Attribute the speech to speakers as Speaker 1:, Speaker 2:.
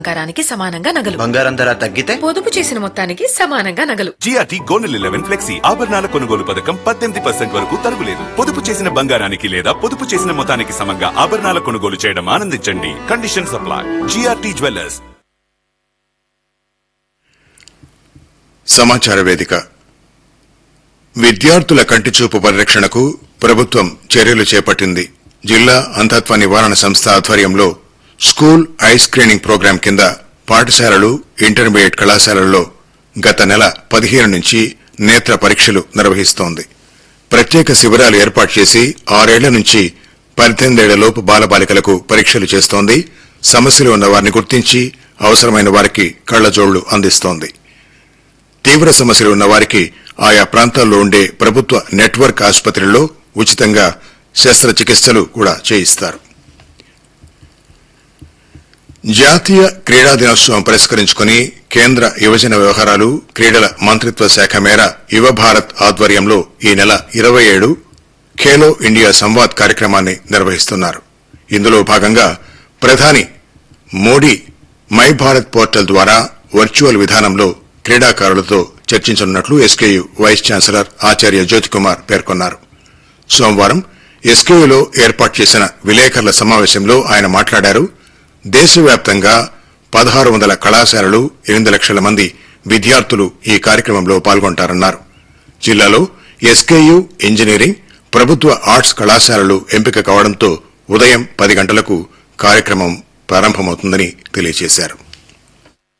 Speaker 1: బంగారానికి సమానంగా నగలు
Speaker 2: బంగారం ధర తగ్గితే
Speaker 1: పొదుపు చేసిన మొత్తానికి సమానంగా నగలు
Speaker 3: జిఆర్టీ గోల్డ్ లెవెన్ ఫ్లెక్సీ ఆభరణాల కొనుగోలు పథకం పద్దెనిమిది పర్సెంట్ వరకు తరుగులేదు పొదుపు చేసిన బంగారానికి లేదా పొదుపు చేసిన మొత్తానికి సమంగా ఆభరణాల కొనుగోలు చేయడం ఆనందించండి కండిషన్ సప్లై జిఆర్టీ జ్యువెలర్స్
Speaker 4: సమాచార వేదిక విద్యార్థుల కంటి చూపు పరిరక్షణకు ప్రభుత్వం చర్యలు చేపట్టింది జిల్లా అంధత్వ నివారణ సంస్థ ఆధ్వర్యంలో స్కూల్ ఐ స్క్రీనింగ్ ప్రోగ్రాం కింద పాఠశాలలు ఇంటర్మీడియట్ కళాశాలల్లో గత నెల పదిహేను నుంచి నేత్ర పరీక్షలు నిర్వహిస్తోంది ప్రత్యేక శిబిరాలు ఏర్పాటు చేసి ఆరేళ్ల నుంచి పద్దెనిమిదేళ్లలోపు బాలబాలికలకు పరీక్షలు చేస్తోంది సమస్యలు ఉన్న వారిని గుర్తించి అవసరమైన వారికి కళ్లజోళ్లు అందిస్తోంది తీవ్ర సమస్యలు ఉన్న వారికి ఆయా ప్రాంతాల్లో ఉండే ప్రభుత్వ నెట్వర్క్ ఆసుపత్రుల్లో ఉచితంగా శస్త్రచికిత్సలు కూడా చేయిస్తారు జాతీయ క్రీడా దినోత్సవం పురస్కరించుకుని కేంద్ర యువజన వ్యవహారాలు క్రీడల మంత్రిత్వ శాఖ మేర యువ భారత్ ఆధ్వర్యంలో ఈ నెల ఇరవై ఏడు ఖేలో ఇండియా సంవాద్ కార్యక్రమాన్ని నిర్వహిస్తున్నారు ఇందులో భాగంగా ప్రధాని మోడీ మై భారత్ పోర్టల్ ద్వారా వర్చువల్ విధానంలో క్రీడాకారులతో చర్చించనున్నట్లు ఎస్కేయు వైస్ ఛాన్సలర్ ఆచార్య జ్యోతికుమార్ పేర్కొన్నారు సోమవారం ఎస్కేయులో ఏర్పాటు చేసిన విలేకరుల సమావేశంలో ఆయన మాట్లాడారు దేశవ్యాప్తంగా పదహారు వందల కళాశాలలు ఎనిమిది లక్షల మంది విద్యార్థులు ఈ కార్యక్రమంలో పాల్గొంటారన్నారు జిల్లాలో ఎస్కేయు ఇంజనీరింగ్ ప్రభుత్వ ఆర్ట్స్ కళాశాలలు ఎంపిక కావడంతో ఉదయం పది గంటలకు కార్యక్రమం ప్రారంభమవుతుందని తెలియజేశారు